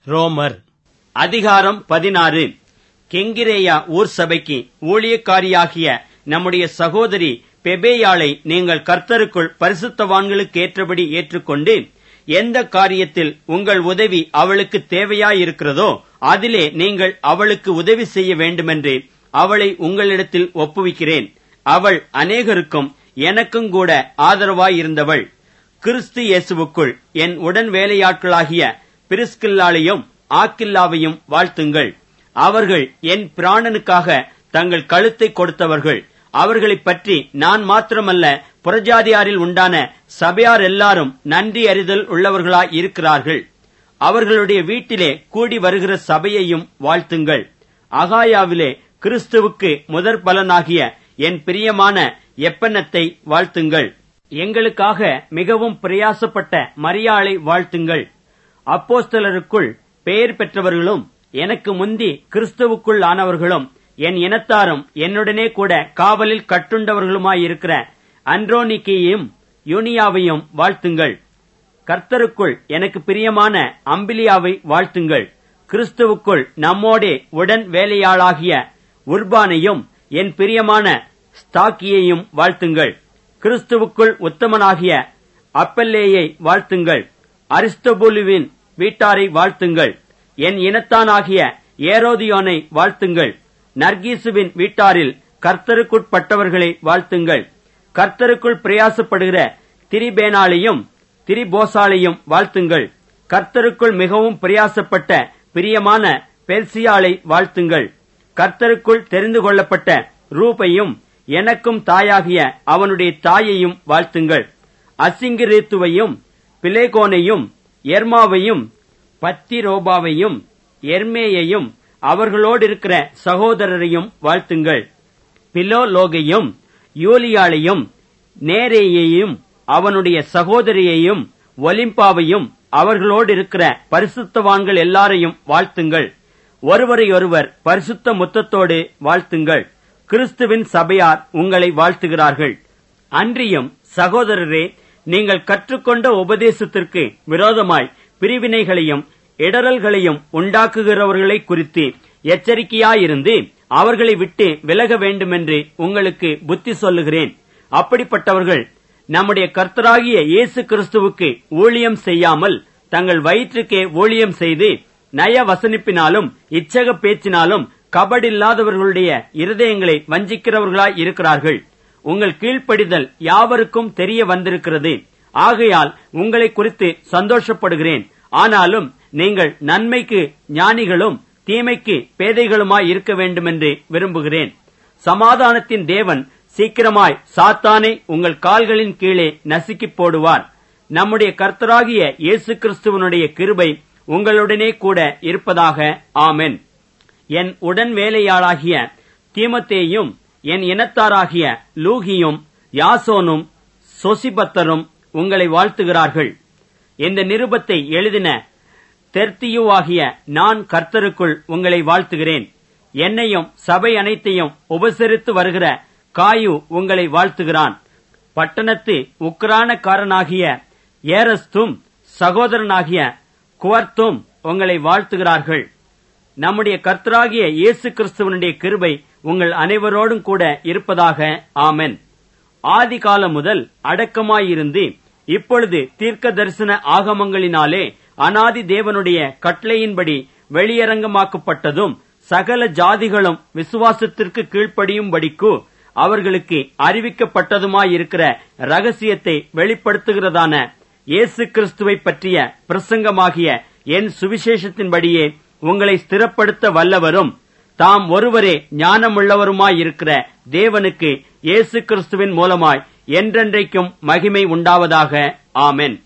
ரோமர் அதிகாரம் பதினாறு கெங்கிரேயா ஊர் சபைக்கு ஊழியக்காரியாகிய நம்முடைய சகோதரி பெபேயாளை நீங்கள் கர்த்தருக்குள் பரிசுத்தவான்களுக்கு ஏற்றபடி ஏற்றுக்கொண்டு எந்த காரியத்தில் உங்கள் உதவி அவளுக்கு தேவையாயிருக்கிறதோ அதிலே நீங்கள் அவளுக்கு உதவி செய்ய வேண்டுமென்று அவளை உங்களிடத்தில் ஒப்புவிக்கிறேன் அவள் அநேகருக்கும் எனக்கும் கூட ஆதரவாயிருந்தவள் கிறிஸ்து இயேசுவுக்குள் என் உடன் வேலையாட்களாகிய பிரிஸ்கில்லாளையும் ஆக்கில்லாவையும் வாழ்த்துங்கள் அவர்கள் என் பிராணனுக்காக தங்கள் கழுத்தை கொடுத்தவர்கள் அவர்களைப் பற்றி நான் மாத்திரமல்ல புறஜாதியாரில் உண்டான சபையார் எல்லாரும் நன்றி அறிதல் உள்ளவர்களாய் இருக்கிறார்கள் அவர்களுடைய வீட்டிலே கூடி வருகிற சபையையும் வாழ்த்துங்கள் அகாயாவிலே கிறிஸ்துவுக்கு முதற் பலனாகிய என் பிரியமான எப்பனத்தை வாழ்த்துங்கள் எங்களுக்காக மிகவும் பிரயாசப்பட்ட மரியாளை வாழ்த்துங்கள் அப்போஸ்தலருக்குள் பெயர் பெற்றவர்களும் எனக்கு முந்தி கிறிஸ்துவுக்குள் ஆனவர்களும் என் இனத்தாரும் என்னுடனே கூட காவலில் கட்டுண்டவர்களுமாயிருக்கிற அன்ரோனிக்கையும் யூனியாவையும் வாழ்த்துங்கள் கர்த்தருக்குள் எனக்கு பிரியமான அம்பிலியாவை வாழ்த்துங்கள் கிறிஸ்துவுக்குள் நம்மோடே உடன் வேலையாளாகிய உர்பானையும் என் பிரியமான ஸ்தாக்கியையும் வாழ்த்துங்கள் கிறிஸ்துவுக்குள் உத்தமனாகிய அப்பல்லேயை வாழ்த்துங்கள் அரிஸ்தபுலுவின் வீட்டாரை வாழ்த்துங்கள் என் இனத்தானாகிய ஏரோதியோனை வாழ்த்துங்கள் நர்கீசுவின் வீட்டாரில் கர்த்தருக்குட்பட்டவர்களை வாழ்த்துங்கள் கர்த்தருக்குள் பிரயாசப்படுகிற திரிபேனாலையும் திரிபோசாலையும் வாழ்த்துங்கள் கர்த்தருக்குள் மிகவும் பிரயாசப்பட்ட பிரியமான பெர்சியாளை வாழ்த்துங்கள் கர்த்தருக்குள் தெரிந்து கொள்ளப்பட்ட ரூபையும் எனக்கும் தாயாகிய அவனுடைய தாயையும் வாழ்த்துங்கள் அசிங்கிரேத்துவையும் பிலேகோனையும் எர்மாவையும் பத்திரோபாவையும் எர்மேயையும் அவர்களோடு இருக்கிற சகோதரரையும் வாழ்த்துங்கள் பிலோலோகையும் யூலியாளையும் நேரேயையும் அவனுடைய சகோதரியையும் ஒலிம்பாவையும் அவர்களோடு இருக்கிற பரிசுத்தவான்கள் எல்லாரையும் வாழ்த்துங்கள் ஒருவரையொருவர் பரிசுத்த முத்தத்தோடு வாழ்த்துங்கள் கிறிஸ்துவின் சபையார் உங்களை வாழ்த்துகிறார்கள் அன்றியும் சகோதரரே நீங்கள் கற்றுக்கொண்ட உபதேசத்திற்கு விரோதமாய் பிரிவினைகளையும் இடரல்களையும் உண்டாக்குகிறவர்களை குறித்து எச்சரிக்கையாயிருந்து அவர்களை விட்டு விலக வேண்டுமென்று உங்களுக்கு புத்தி சொல்லுகிறேன் அப்படிப்பட்டவர்கள் நம்முடைய கர்த்தராகிய இயேசு கிறிஸ்துவுக்கு ஊழியம் செய்யாமல் தங்கள் வயிற்றுக்கே ஊழியம் செய்து நய வசனிப்பினாலும் இச்சக பேச்சினாலும் கபடில்லாதவர்களுடைய இருதயங்களை வஞ்சிக்கிறவர்களாய் இருக்கிறார்கள் உங்கள் கீழ்ப்படிதல் யாவருக்கும் தெரிய வந்திருக்கிறது ஆகையால் உங்களை குறித்து சந்தோஷப்படுகிறேன் ஆனாலும் நீங்கள் நன்மைக்கு ஞானிகளும் தீமைக்கு பேதைகளுமாய் இருக்க வேண்டுமென்று விரும்புகிறேன் சமாதானத்தின் தேவன் சீக்கிரமாய் சாத்தானை உங்கள் கால்களின் கீழே நசுக்கிப் போடுவார் நம்முடைய கர்த்தராகிய இயேசு கிறிஸ்துவனுடைய கிருபை உங்களுடனே கூட இருப்பதாக ஆமென் என் உடன் வேலையாளாகிய தீமத்தேயும் என் இனத்தாராகிய லூகியும் யாசோனும் சொசிபத்தரும் உங்களை வாழ்த்துகிறார்கள் இந்த நிருபத்தை எழுதின தெர்த்தியுவாகிய நான் கர்த்தருக்குள் உங்களை வாழ்த்துகிறேன் என்னையும் சபை அனைத்தையும் உபசரித்து வருகிற காயு உங்களை வாழ்த்துகிறான் பட்டணத்து உக்ரானக்காரனாகிய ஏரஸ்தும் சகோதரனாகிய குவர்த்தும் உங்களை வாழ்த்துகிறார்கள் நம்முடைய கர்த்தராகிய இயேசு கிறிஸ்துவனுடைய கிருபை உங்கள் அனைவரோடும் கூட இருப்பதாக ஆமென் ஆதி காலம் முதல் அடக்கமாயிருந்து இப்பொழுது தீர்க்க தரிசன ஆகமங்களினாலே அனாதி தேவனுடைய கட்டளையின்படி வெளியரங்கமாக்கப்பட்டதும் சகல ஜாதிகளும் விசுவாசத்திற்கு கீழ்ப்படியும்படிக்கு அவர்களுக்கு அறிவிக்கப்பட்டதுமாயிருக்கிற ரகசியத்தை வெளிப்படுத்துகிறதான இயேசு கிறிஸ்துவை பற்றிய பிரசங்கமாகிய என் சுவிசேஷத்தின்படியே உங்களை ஸ்திரப்படுத்த வல்லவரும் தாம் ஒருவரே ஞானமுள்ளவருமாயிருக்கிற தேவனுக்கு இயேசு கிறிஸ்துவின் மூலமாய் என்றென்றைக்கும் மகிமை உண்டாவதாக ஆமென்